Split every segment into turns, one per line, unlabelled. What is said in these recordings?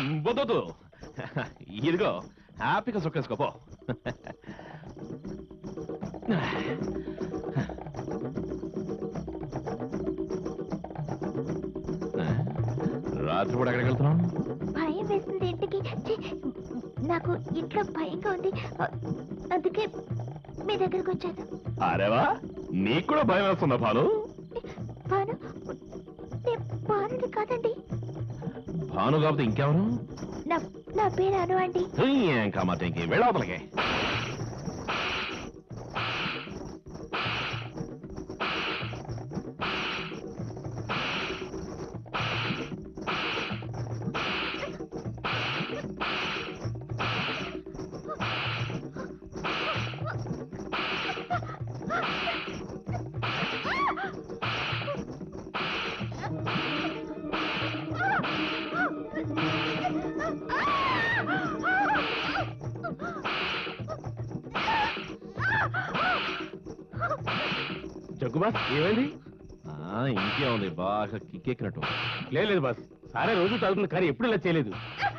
వద్దొద్దు ఇదిగో హ్యాపీగా సొక్కేసుకోపో రాత్రి కూడా ఎక్కడికి వెళ్తున్నాం
భయం వేస్తుంది ఇంటికి ఛీ, నాకు ఇంట్లో భయంగా ఉంది అ- అందుకే మీ దగ్గరకు వచ్చాను
అరేవా నీకు కూడా భయం వేస్తుందా భాను
భాను నేను భానుని కాదండి
భాను కాకపోతే ఇంకెవరు
నా నా పేరు అను అండి
ఏం కామాట ఇంకే వెళ్ళవతలకే
జగ్గు బాస్ ఏమైంది
ఆ, ఇంకేముంది బాగా కిక్కెక్కినట్టు
లేదు లేదు బాస్ సారే రోజు తాగుతుంది కానీ ఎప్పుడు ఇలా చేయలేదు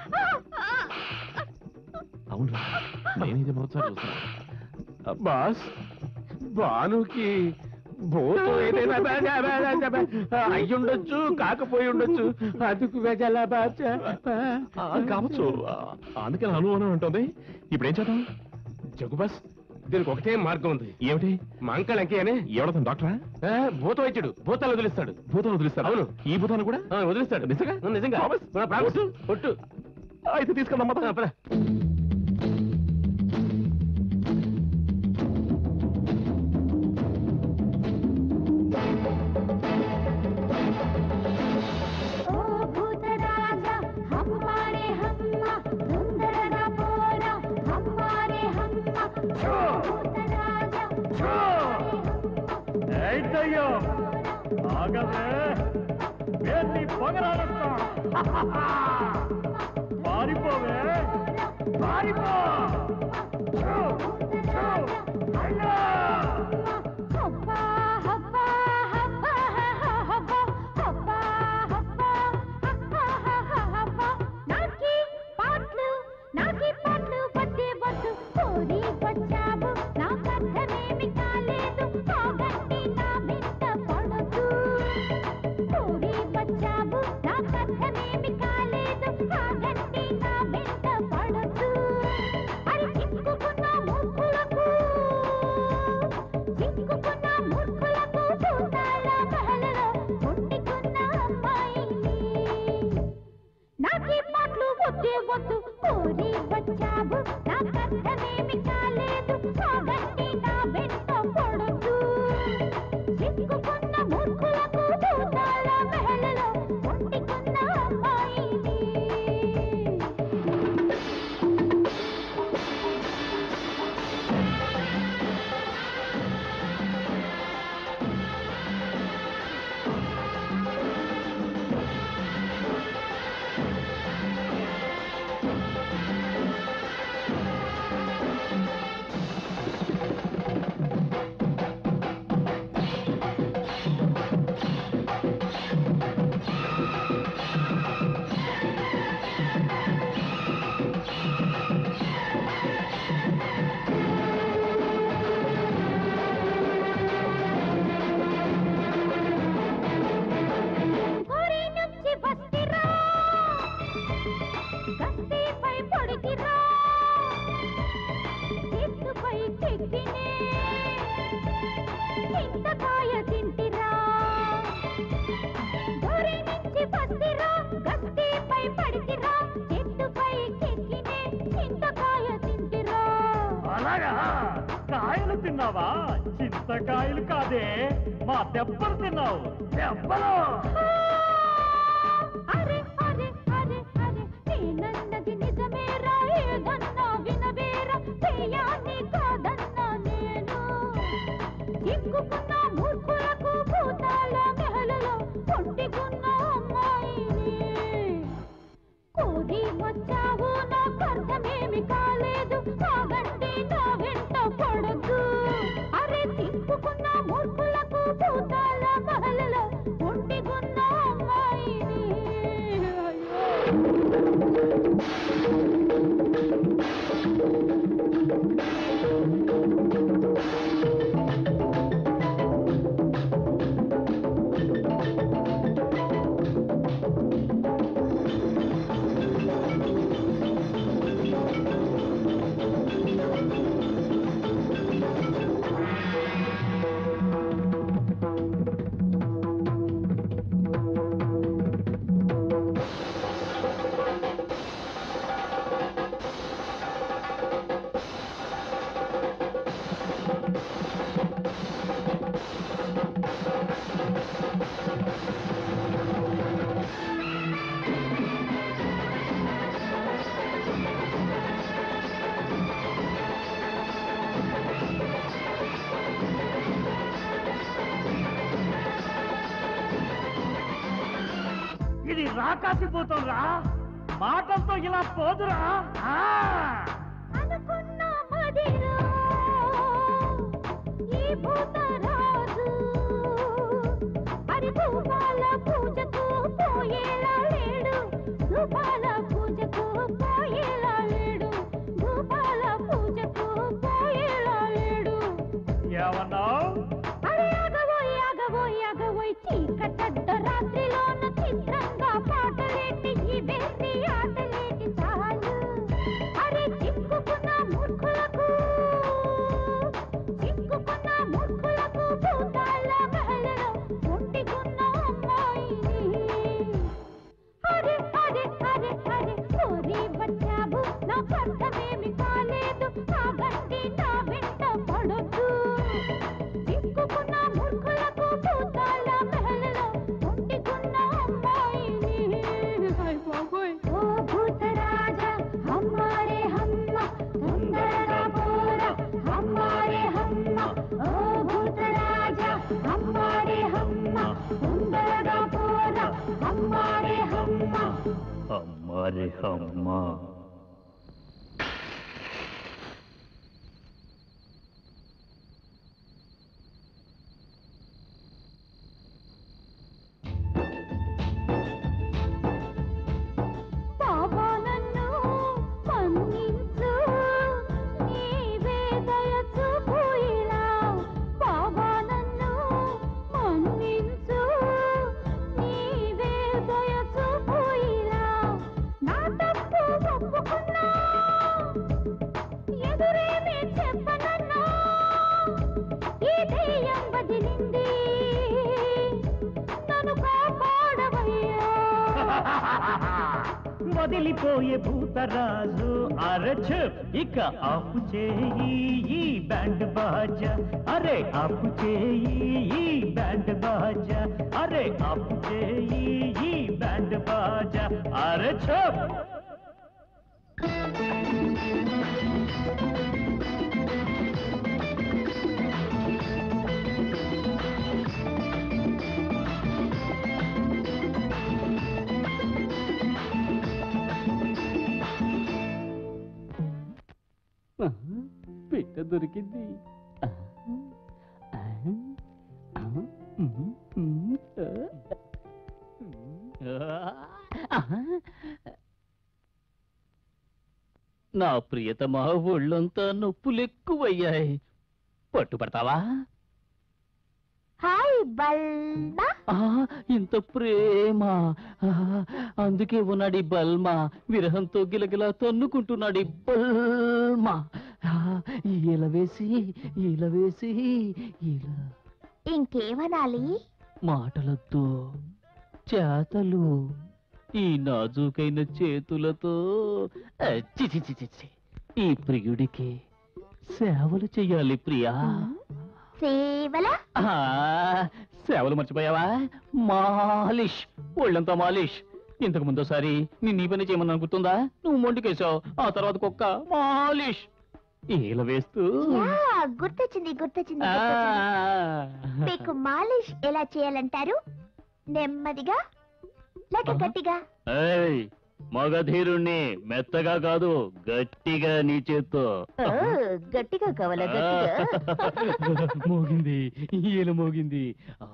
అవును నేను ఇది మొదటిసారి చూస్తున్నా
బాస్ భానుకి భూతం ఏదైనా బా- బా- బా- బా- బా- అయ్యుండొచ్చు కాకపోయి ఉండొచ్చు అందుకు వెజల బాచ
ఆ, కావచ్చు ఆ, అందుకే నా అనుమానం ఉంటుంది ఇప్పుడు ఏం చేద్దాం
జగ్గు బాస్ దీనికి ఒకటే మార్గం ఉంది
ఏమిటి
మాంకళ అంకే అని
ఎవడతాను డాక్టరా
ఆ, భూత వైద్యుడు భూతాలు వదిలిస్తాడు
భూతాన్ని వదిలిస్తాను
అవును.
ఈ భూతాన్ని కూడా
ఆ, వదిలిస్తాడు
నిజంగా?
ఆ, నిజంగా
Promise?
ఆ, promise.
ఒట్టు?
ఒట్టు
అయితే తీసుకెళ్దాం
ఆ,
మొత్తం
పద.
ఓ భూతరాజా హమ్మారే హమ్మ సుందరగా పోరా హమ్మారే హమ్మ ఓ భూతరాజా
ఏంటయ్యో ఆగవే వేసి పొగరాడతా పారిపోవే పారిపో ఛూ, ఛూ, అయ్యా!
హబ్బా హబ్బా హబ్బా హబ్బా హబ్బా హబ్బా హబ్బా హబ్బా నాకి పాటలు నాకి పాటలు వద్దే వద్దు కోరి వచ్చావు నాకు అర్థమేమి కాలేదు ఆగండి నా వెంట పడదు కోరి వచ్చావు నాకు అర్థమేమి కాలేదు ఆగండి నా వెంట పడదు అరి చిక్కుకున్న మూర్ఖులకు చిక్కుకున్న మూర్ఖులకు భూతాల మహలలో పుట్టుకున్న అమ్మాయిని నాకీ పాటలు వద్దే వద్దు కోరి వచ్చావు నాకు అర్థమేమి కాలేదు ఆగండి నా వెంట పడొద్దు చిక్కుకున్న మూర్ఖులకు భూతాల మహలలో పుట్టుకున్న అమ్మాయిని ఊరి నుంచి వస్తిరా గస్తీపై పొడిగిరా చెట్టుపై చెక్కినే చింతకాయ తింటిరా ఊరి నుంచి వస్తిరా గస్తీపై పడితిరా చెట్టుపై చెక్కినే చింతకాయ తింటిరా
అలాగా కాయలు తిన్నావా చింతకాయలు కాదే మా దెబ్బలు తిన్నావు దెబ్బలు
అరే అరే అరే అరే నేనన్నది నిజమేరా ఏదన్నా వినవేరా చేయాన్ని కాదన్నా నేను చిక్కుకున్న మూర్ఖులకు భూతాల మెహలలో పొట్టికున్న అమ్మాయిని కోరి వచ్చావు నాకు అర్థమేమి కాలేదు ఆగండి నా వెంట పడదు అరే తిప్పుకున్న మూర్ఖులకు భూతాల మహలలో పొట్టికున్న
ఇది రాకాసిపోతాం రా మాటలతో ఇలా పోదురా ఆ!
అనుకున్న మదిలో ఈ భూతరాజు హరి భూపాల పూజకు పోయేలా లేడు భూపాల పూజకు పోయేలా లేడు భూపాల పూజకు పోయేలా లేడు
ఏమన్నావు
అరే ఆగబోయ్ ఆగబోయ్ ఆగబోయ్ చీకటడ్డ రాత్రిలోన చిత్రంగా పాటలేటి ఈ వెర్రి ఆటలేటి చాలు అరే చిక్కుకున్న మూర్ఖులకు చిక్కుకున్న మూర్ఖులకు భూతాల మహలలో ఒంటికున్న అమ్మాయిని అరే అరే అరే అరే ఓరి వచ్చావు నా అర్థమేమి కాలేదు ఆ గంటి నా వెంట పడొద్దు చిక్కుకున్న మూర్ఖులకు భూతాల మహలలో ఒంటికున్న అమ్మాయిని ఓ భూతరాజా హమ్మారే హమ్మ తొందరగా పోరా హమ్మారే హమ్మ ఓ భూతరాజా హమ్మారే హమ్మ తొందరగా పోరా హమ్మారే హమ్మ
అమ్మారే అమ్మా
బాబా నన్ను మన్నించు నీవే దయ చూపు ఇలా బాబా నన్ను మన్నించు నీవే దయ చూపు ఇలా నా తప్పు ఒప్పుకున్నా ఎదురేమీ చెప్పనన్నా ఈ దెయ్యం వదిలింది నన్ను కాపాడవయ్యా
వదిలిపోయే భూతరాజు అరచ ఇక ఆపు చేయి ఈ బ్యాండ్ బాజా అరే ఆపు చేయి ఈ బ్యాండ్ బాజా అరే ఆపు చేయి ఈ బ్యాండ్ బాజా అరచ
పిట్ట దొరికింది
నా ప్రియతమా ఒళ్ళంతా నొప్పులెక్కువయ్యాయి పట్టుపడతావా
హాయ్ బల్లా
ఆ, ఇంత ప్రేమ ఆ, అందుకే ఉన్నాడు ఈ బల్మా విరహంతో గిలగిలా తన్నుకుంటున్నాడు ఈ బల్మా ఆ, ఇలా వేసి ఇలా వేసి ఇలా
ఇంకేమనాలి
మాటలతో చేతలు ఈ నాజూకైన చేతులతో ఆ, చి చి చి చి చి. ఈ ప్రియుడికి సేవలు చెయ్యాలి ప్రియా
సేవల
ఆ, సేవలు మర్చిపోయావా మాలిష్ ఒళ్ళంతా మాలిష్ ఇంతకు ముందోసారి నిన్ను ఈ పని చేయమని గుర్తుందా నువ్వు మొండికేశావు ఆ తర్వాత కుక్క మాలిష్ ఈల వేస్తూ
యా, గుర్తొచ్చింది గుర్తొచ్చింది
ఆ.
గుర్తొచ్చింది. మీకు మాలిష్ ఎలా చేయాలంటారు నెమ్మదిగా లేక గట్టిగా
ఏయ్, మగధీరుణ్ణి మెత్తగా కాదు గట్టిగా నీ చేత్తో
ఓ, గట్టిగా కావాలా
మోగింది ఈల మోగింది ఆ,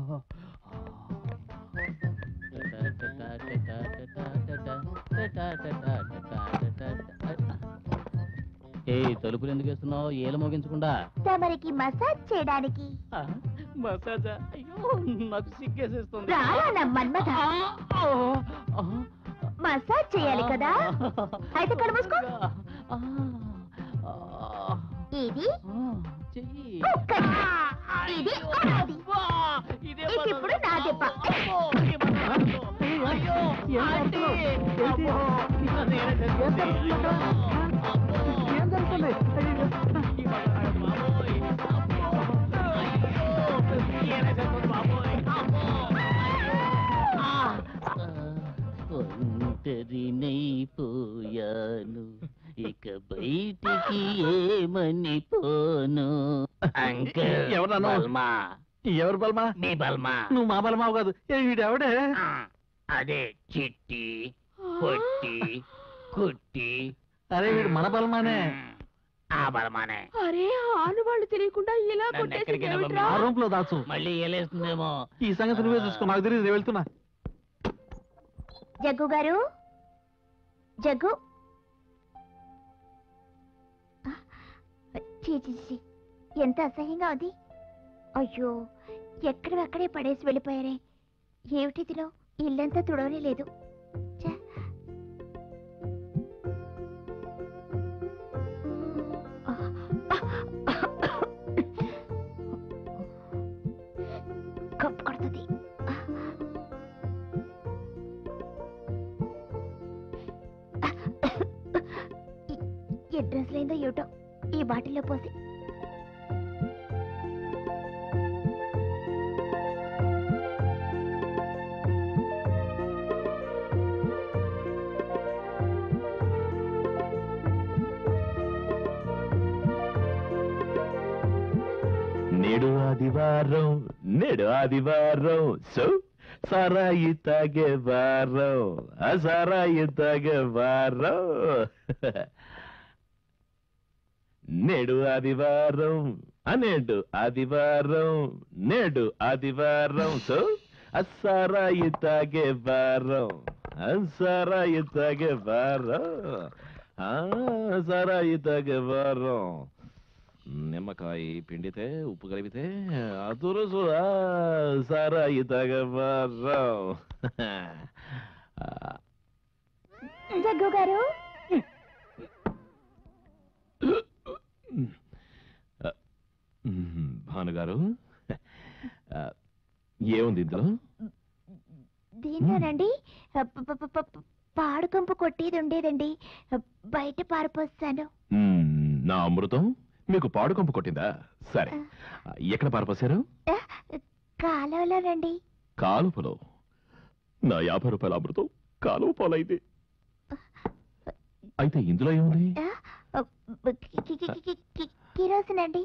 ఏ తలుపులు ఎందుకు వేస్తున్నావు ఏల మోగించకుండా
తమరికి మసాజ్ చేయడానికి
ఆ, మసాజా అయ్యో నాకు సిగ్గేసేస్తుంది
రారా నా మన్మథ
ఆ, ఆ, ఆ.
మసాజ్ చేయాలి కదా అయితే కళ్ళు మూసుకో.
ఆ, ఆ,
ఇది
ఆ, చెయ్యి
కుక్కది. ఇది అనాది.
అబ్బా, ఇదే
ఇది ఇప్పుడు నా దెబ్బ.
అబ్బో, ఇది పడదు. అయ్యో, ఆంటీ. అబ్బో, ఇలా నేనే చనిపోయింది. అబ్బో,
ఏం జరుగుతుంది
ఈ పడదు, బాబోయ్. అబ్బో, అయ్యో, నేనే చనిపోయింది, బాబోయ్. అబ్బో, అయ్యో. ఆ, ఒంటరినైపోయాను ఇక బయటికి ఏమని పోను అంకుల్
ఎవరన్నావు?
బల్మా
ఎవరు బల్మా
మీ బల్మా
నువ్వు మా బలమావు కాదు ఏ వీడెవడే
ఆ,
అదే చిట్టి పొట్టి కుట్టి
అరే వీడు మన బలమానే
ఆ బలమానే
అరే ఆనవాళ్ళు తెలియకుండా ఇలా
నన్ను ఎక్కడికైనా
కొట్టేసి
పంపించు.
ఆ రూమ్ లో దాచు
మళ్ళీ ఏలేస్తుందేమో
ఈ సంగతి నువ్వే చూసుకో నాకు తెలియదు నేను వెళ్తున్నా
జగ్గు గారు జగ్గు చీ చీ, చీ. ఎంత అసహ్యంగా ఉంది అయ్యో ఎక్కడవక్కడే పడేసి వెళ్ళిపోయారే ఏమిటిదిలో ఇల్లంతా తుడవనే లేదు ఛే. కప్పు కొడుతుంది ఈ డ్రెస్ లేదో ఏమిటో ఈ బాటిల్లో పోసి
నేడు ఆదివారం నేడు ఆదివారం సో సారాయి తాగే వారం ఆ సారాయి తాగే వారం నేడు ఆదివారం ఆ నేడు ఆదివారం నేడు ఆదివారం సో ఆ సారాయి తాగే వారం ఆ సారాయి తాగే వారం ఆ సారాయి తాగే వారం నిమ్మకాయ పిండితే ఉప్పు కలిపితే అదురుసు సారాయి తగవారం
జగ్గు గారు
భానుగారు ఆ, ఏముంది ఇందులో
దీంట్లోనండి ప- ప- ప- ప- పాడుకంపు కొట్టేది ఉండేదండి బయట పారిపోస్తాను
మ్మ్, నా అమృతం మీకు పాడుకంపు కొట్టిందా సరే ఆ, ఎక్కడ పారపోసారు
కాలువలోనండి
కాలువలో నా యాభై రూపాయల అమృతం కాలువ పాలైంది అయితే ఇందులో ఏముంది
కి- కి- కి- కి- కి- కిరోసినండి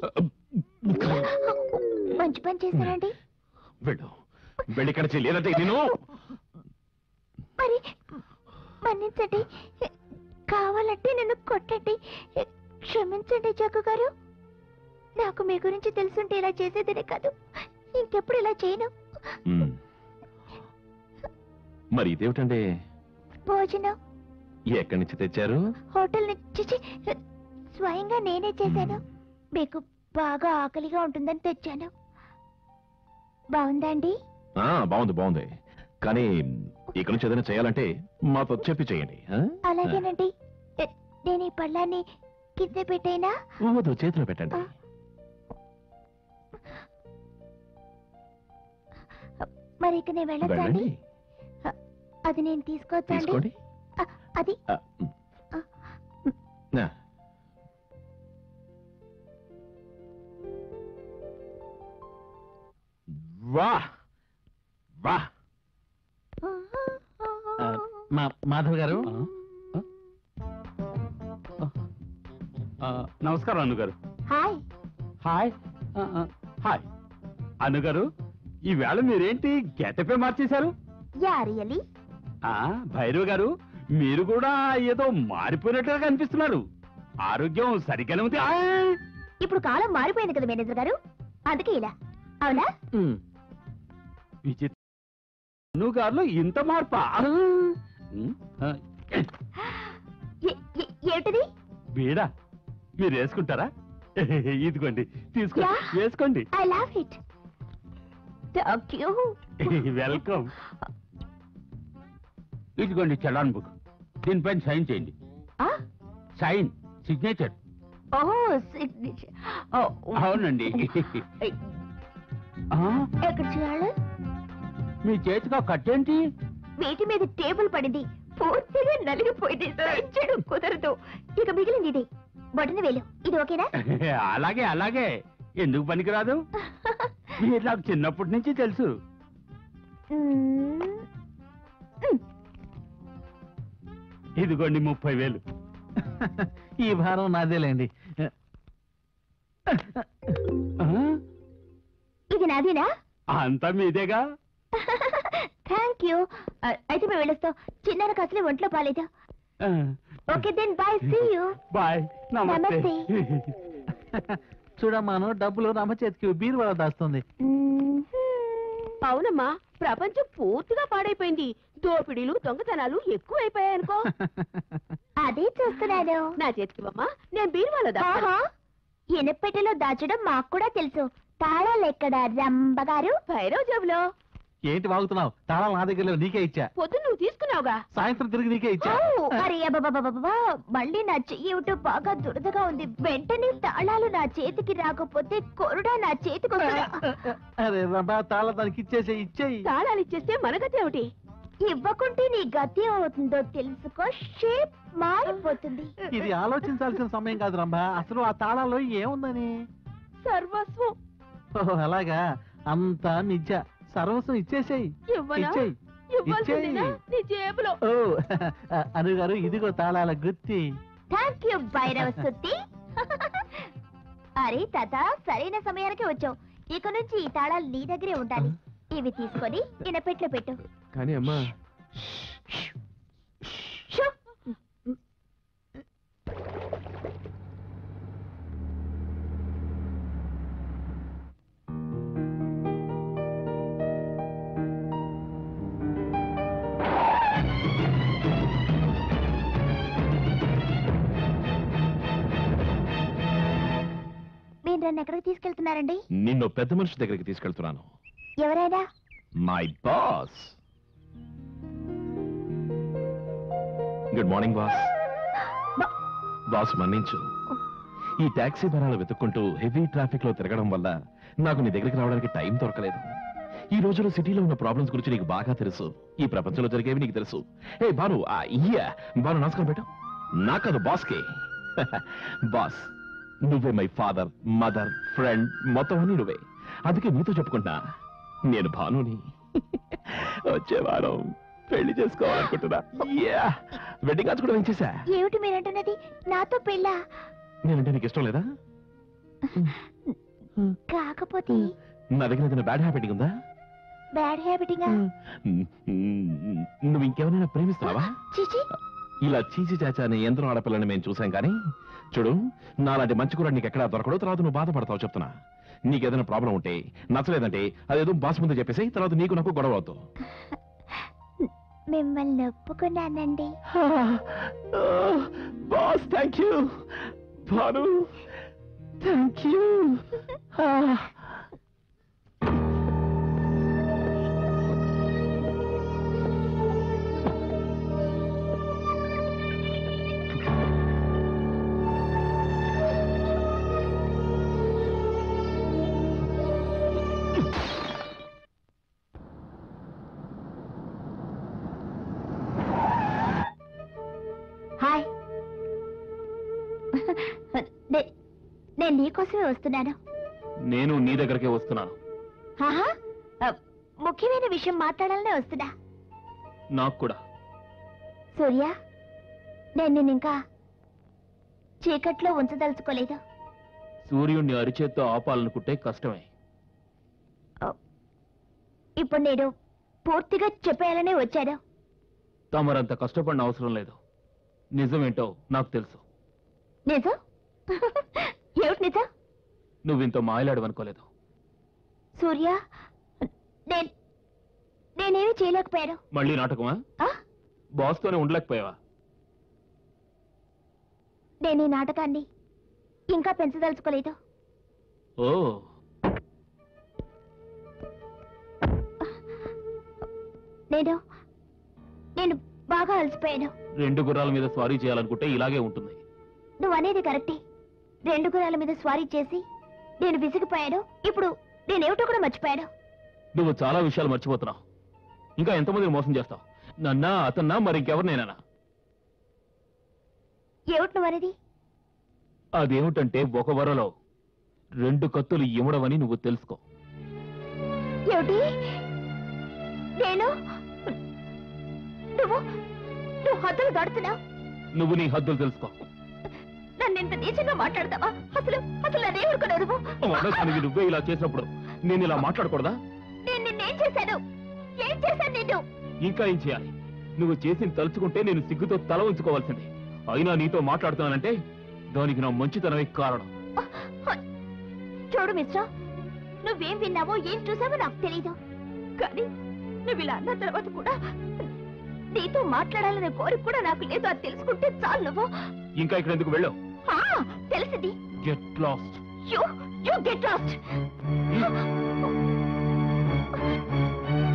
మంచి పని చేశానండి
వెళ్ళు వెళ్ళి ఇక్కడ చెల్లేదంటే నేను
మరి మన్నించండి కావాలంటే నన్ను కొట్టండి క్షమించండి జగ్గు గారు నాకు మీ గురించి తెలుసుంటే ఇలా చేసేదినే కాదు ఇంకెప్పుడు ఇలా చేయను
మ్మ్. మరి ఇదేమిటండి
భోజనం
ఎక్కడి నుంచి తెచ్చారు
హోటల్ నుంచి చి- స్వయంగా నేనే చేశాను మీకు బాగా ఆకలిగా ఉంటుందని తెచ్చాను బాగుందా అండి
ఆ, బాగుంది బాగుంది కానీ ఇక్కడ నుంచి ఏదైనా చేయాలంటే మాతో చెప్పి చేయండి ఆ?
అలాగేనండి ఎ- నేను ఈ పళ్ళాన్ని కింద పెట్టైనా
ఆ, వద్దు చేతిలో పెట్టండి
మరి ఇక నేను వెళ్ళొచ్చా అండి
వెళ్ళండి
అది నేను తీసుకోవచ్చా అండి
తీసుకోండి
ఆ, అది
ఆ, మ్.
ఆ.
నా. వా వా
మా మాధవ్ గారు
నమస్కారం అన్నగారు
హాయ్
హాయ్ హాయ్ అన్నగారు ఈవేళ మీరేంటి గెటపే మార్చేశారు
యా రియలీ
ఆ భైరవ్ గారు మీరు కూడా ఏదో మారిపోయినట్టుగా కనిపిస్తున్నారు ఆరోగ్యం సరిగ్గానే ఉంది ఆ!
ఇప్పుడు కాలం మారిపోయింది కదా మేనేజర్ గారు అందుకే ఇలా అవునా
విచిత్ర నువ్వు గారిలో ఇంత మార్పా ఉమ్, ఆ,
ఏ- ఏ- ఏమిటిది
బీడా మీరు వేసుకుంటారా ఇదిగోండి తీసుకోండి
యా.
వేసుకోండి
I love it thank you
welcome ఇదిగోండి చలాన్ బుక్ దీనిపైన సైన్ చేయండి సైన్ సిగ్నేచర్
ఓ సిగ్నేచర్
అవునండి ఆ,
ఎక్కడ చేయాలి
మీ చేతిగా కట్టేంటి
వీటి మీద టేబుల్ పడింది పూర్తిగా నలిగిపోయింది సైన్ చేయడం కుదరదు ఇక మిగిలింది ఇది బొటన వేలు ఇది ఓకేనా
అలాగే అలాగే ఎందుకు పనికిరాదు మీరు నాకు చిన్నప్పటి నుంచి తెలుసు
మ్మ్.
ఇదిగోండి ముప్పై వేలు
ఈ భారం నాదేలేండి
ఆ,
ఇది నాదేనా
అంతా మీదేగా
థ్యాంక్ యూ అయితే మేము వెళ్ళొస్తాం చిన్నానికి అసలు ఒంట్లో బాలేదు okay then bye see you
bye
నమస్తే.
చూడమ్మాను డబ్బులు రమ్మ చేతికి బీరువాలో దాస్తుంది
అవునమ్మా ప్రపంచం పూర్తిగా పాడైపోయింది దోపిడీలు దొంగతనాలు ఎక్కువైపోయాయనుకో
అదే చూస్తున్నాను
నా చేతికివమ్మా నేను బీరువాలో దాస్తాను
ఆహా ఇనపెట్టెలో దాచడం మాకు కూడా తెలుసు తాళాలు ఎక్కడ రంబగారు
భైరవ్ జేబులో
ఏంటి వాగుతున్నావు తాళాలు నా దగ్గర లేవు, నీకే ఇచ్చా
పొద్దున్న నువ్వు తీసుకున్నావుగా
సాయంత్రం తిరిగి నీకే ఇచ్చా
ఔ! అరే అబ్బబ్బబ్బబ్బబ్బా! మళ్ళీ నా చెయ్యి ఏమిటో బాగా దురదగా ఉంది వెంటనే తాళాలు నా చేతికి రాకపోతే కొరుడా నా చేతికి వస్తుందా?
అరే రబ్బా తాళం దానికి ఇచ్చేసే ఇచ్చేయి
తాళాలు ఇచ్చేస్తే మనగతి ఏమిటి
ఇవ్వకుంటే నీ గతి అవుతుందో తెలుసుకో షేప్ మారిపోతుంది
ఇది ఆలోచించాల్సిన సమయం కాదు రంభా అసలు ఆ తాళాల్లో ఏముందని
సర్వస్వం
ఓహో అలాగా అంతా నిజ సర్వస్వం ఇచ్చేసేయి
ఇవ్వనా
ఇచ్చేయి
ఇవ్వాల్సిందేనా నీ జేబులో
ఓ అను గారు ఇదిగో తాళాల గుత్తి
థ్యాంక్ యూ భైరవ సుత్తి అరే తాత సరైన సమయానికి వచ్చావు ఇక నుంచి ఈ తాళాలు నీ దగ్గరే ఉండాలి ఇవి తీసుకొని ఇనపెట్లో పెట్టు
కానీ అమ్మా
షో! మీరు నన్ను ఎక్కడికి తీసుకెళ్తున్నారండి
నిన్ను పెద్ద మనిషి దగ్గరికి తీసుకెళ్తున్నాను
ఎవరైనా
my boss good morning boss
బా-
బాస్ మన్నించు ఈ టాక్సీ భరాలు వెతుక్కుంటూ హెవీ ట్రాఫిక్ లో తిరగడం వల్ల నాకు నీ దగ్గరికి రావడానికి టైం దొరకలేదు ఈ రోజుల్లో సిటీలో ఉన్న ప్రాబ్లమ్స్ గురించి నీకు బాగా తెలుసు ఈ ప్రపంచంలో జరిగేవి నీకు తెలుసు ఏ బాను ఆ ఇయ్యా బాను నమస్కారం పెట్టు నాకదు బాస్కి బాస్ నువ్వే మై ఫాదర్ మదర్ ఫ్రెండ్ మొత్తం అన్ని నువ్వే అందుకే నీతో చెప్పుకుంటున్నా నేను భానుని వచ్చే వారం పెళ్లి చేసుకోవాలనుకుంటున్నా యా వెడ్డింగ్ కార్డ్స్ కూడా వేయించేసా
ఏమిటి మీరంటున్నది నాతో పెళ్ళా
నేనంటే నీకు ఇష్టం లేదా
కాకపోతే
నా దగ్గర ఏదైనా బ్యాడ్ హ్యాబిట్ ఉందా
బ్యాడ్ హ్యాబిటింగా
నువ్వు ఇంకెవరైనా ప్రేమిస్తున్నావా
చిచి
ఇలా చీచి చాచా అనే యంత్రం ఆడపిల్లని మేము చూసాం కానీ చూడు నాలాంటి మంచి కూడా నీకు ఎక్కడా దొరకడు తర్వాత నువ్వు బాధపడతావు చెప్తున్నా నీకేదైనా ప్రాబ్లం ఉంటే నచ్చలేదంటే అదేదో బాస్ ముందు చెప్పేసి తర్వాత నీకు నాకు గొడవ అవుతావు
మిమ్మల్ని ఒప్పుకున్నానండి
boss thank you Bhanu thank you
hi నే- నేను నీకోసమే వస్తున్నాను
నేను నీ దగ్గరకే వస్తున్నాను
ఆహా ఆ, ముఖ్యమైన విషయం మాట్లాడాలనే వస్తున్నా
నాకు కూడా
సూర్య నేను నిన్ను ఇంకా చీకట్లో ఉంచదలుచుకోలేదు
సూర్యుడిని అరిచేత్తో ఆపాలనుకుంటే కష్టమే
ఇప్పుడు నేను పూర్తిగా చెప్పేయాలనే వచ్చాను
తమరంత కష్టపడిన అవసరం లేదు నిజమేంటో నాకు తెలుసు
నిజం ఏమిటి నిజం
నువ్వింత మాయలాడవనుకోలేదు
సూర్య నేను నేనేమి చేయలేకపోయాను
మళ్ళీ నాటకమా
ఆ?
బాస్తోనే ఉండలేకపోయావా
నేను ఈ నాటకాన్ని ఇంకా పెంచదలుచుకోలేదు
ఓ
నేను నేను బాగా అలసిపోయాను
రెండు గుర్రాల మీద స్వారీ చేయాలనుకుంటే ఇలాగే ఉంటుంది
నువ్వు అనేది కరెక్టే రెండు గుర్రాల మీద స్వారీ చేసి నేను విసిగిపోయాను ఇప్పుడు నేనేమిటో కూడా మర్చిపోయాను
నువ్వు చాలా విషయాలు మర్చిపోతున్నావు ఇంకా ఎంతమందిని మోసం చేస్తావు నన్నా అతన్నా మరి ఇంకెవరినైనా
ఏమిటి నువ్వు అనేది
అదేమిటంటే ఒక వరలో రెండు కత్తులు ఇమ్మడవని నువ్వు తెలుసుకో
ఏమిటి నేను నువ్వు నువ్వు హద్దులు దాడుతున్నావు
నువ్వు నీ హద్దులు తెలుసుకో
నన్ను ఇంత నీచంగా మాట్లాడతావా అసలు అసలు నన్ను ఏమనుకున్నావు నువ్వు
మనసానికి నువ్వే ఇలా చేసినప్పుడు నేను ఇలా మాట్లాడకూడదా
నేను నిన్నేం చేశాను ఏం చేశాను నేను
ఇంకా ఏం చేయాలి నువ్వు చేసిన తలుచుకుంటే నేను సిగ్గుతో తల ఉంచుకోవాల్సింది అయినా నీతో మాట్లాడుతున్నానంటే దానికి నా మంచితనమే కారణం
చూడు మిస్టర్ నువ్వేం విన్నావో ఏం చూసావో నాకు తెలీదు కానీ నువ్వు ఇలా అన్న తర్వాత కూడా నీతో మాట్లాడాలనే కోరిక కూడా నాకు లేదు అది తెలుసుకుంటే చాలు నువ్వు
ఇంకా ఇక్కడ ఎందుకు వెళ్ళావు
ఆ, తెలిసింది
get lost
you you get last